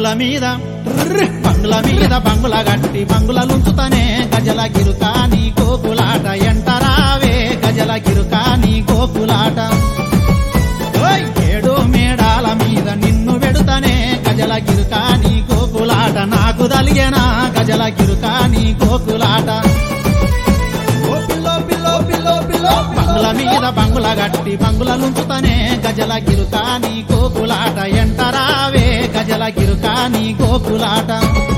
మీద ట్రర్ బంగుల మీద బంగుల గట్టి బంగులలుంచుతనే గజల గిరుకాని గోకులాట ఎంటరావే గజల గిరుకాని గోకులాట ఓయ్ ఏడు మేడాల మీద నిన్ను వెడుతనే గజల గిరుకాని గోకులాట నాకు దలిగేనా గజల గిరుకాని గోకులాట ఓ పిల్లో పిల్లో పిల్లో పిల్లో బంగుల మీద బంగుల గట్టి బంగులలుంచుతనే గజల గిరుకాని గోకులాట ఎంటరావే గజల గిరుకాని గోకులాట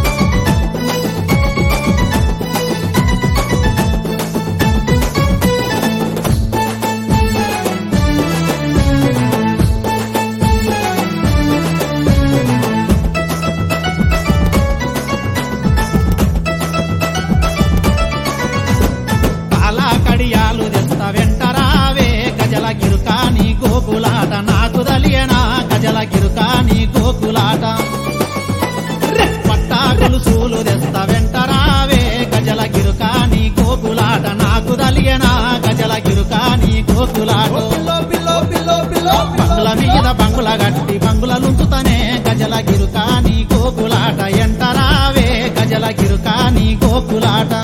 కాలా కడియాలు తెస్తా వెంటరావే గజల గిరుకాని గోకులాట నాకు దలియనా గజల గిరుకాని గోకులాట రే! పట్టా గొలుసులు తెస్తా వెంటరావే గజల గిరుకాని గోకులాట నాకు దలియనా గజల గిరుకాని గోకులాట బంగుల మీద బంగుల గట్టి బంగులలుంచుతనే గజల గిరుకాని గోకులాట ఎంటరావే గజల గిరుకాని గోకులాట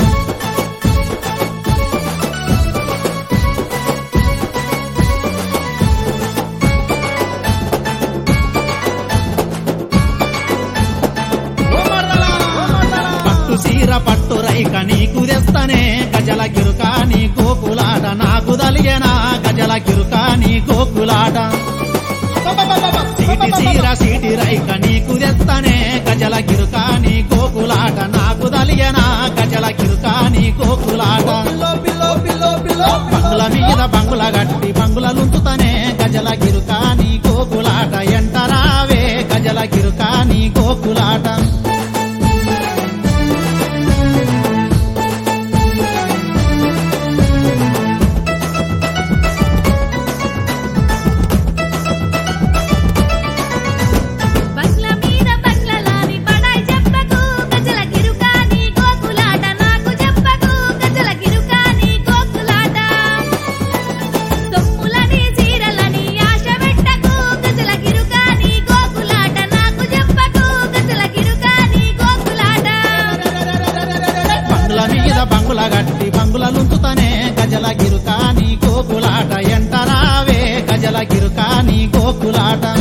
పట్టు సీర పట్టు రైక నీకు తెస్తనే గజల గిరుకాని గోకులాట నాకు దలియనా గజల గిరుకాని గోకులాట సీటి సీర సీటి రైక నీకు తెస్తనే గజల గిరుకాని గోకులాట నాకు దలియనా గజల గిరుకాని గోకులాట బంగుల మీద బంగుల గట్టి బంగులలుంచుతనే గజల గిరుకాని గోకులాట ఎంటరావే గజల గిరుకాని గోకులాట బంగ్ల మీద బంగ్లలాని బడాయి చెప్పకు గజల గిరుకాని గోకులాట నాకు చెప్పకు గజల గిరుకాని గోకులాట సొమ్ములని చీరలని ఆశ పెట్టకు గజల గిరుకాని గోకులాట నాకు చెప్పకు గజల గిరుకాని గోకులాట బంగుల మీద బంగుల గట్టి బంగులలుంచుతనే గజల గిరుకాని గోకులాట ఎంటరావే గజల గిరుకాని గోకులాట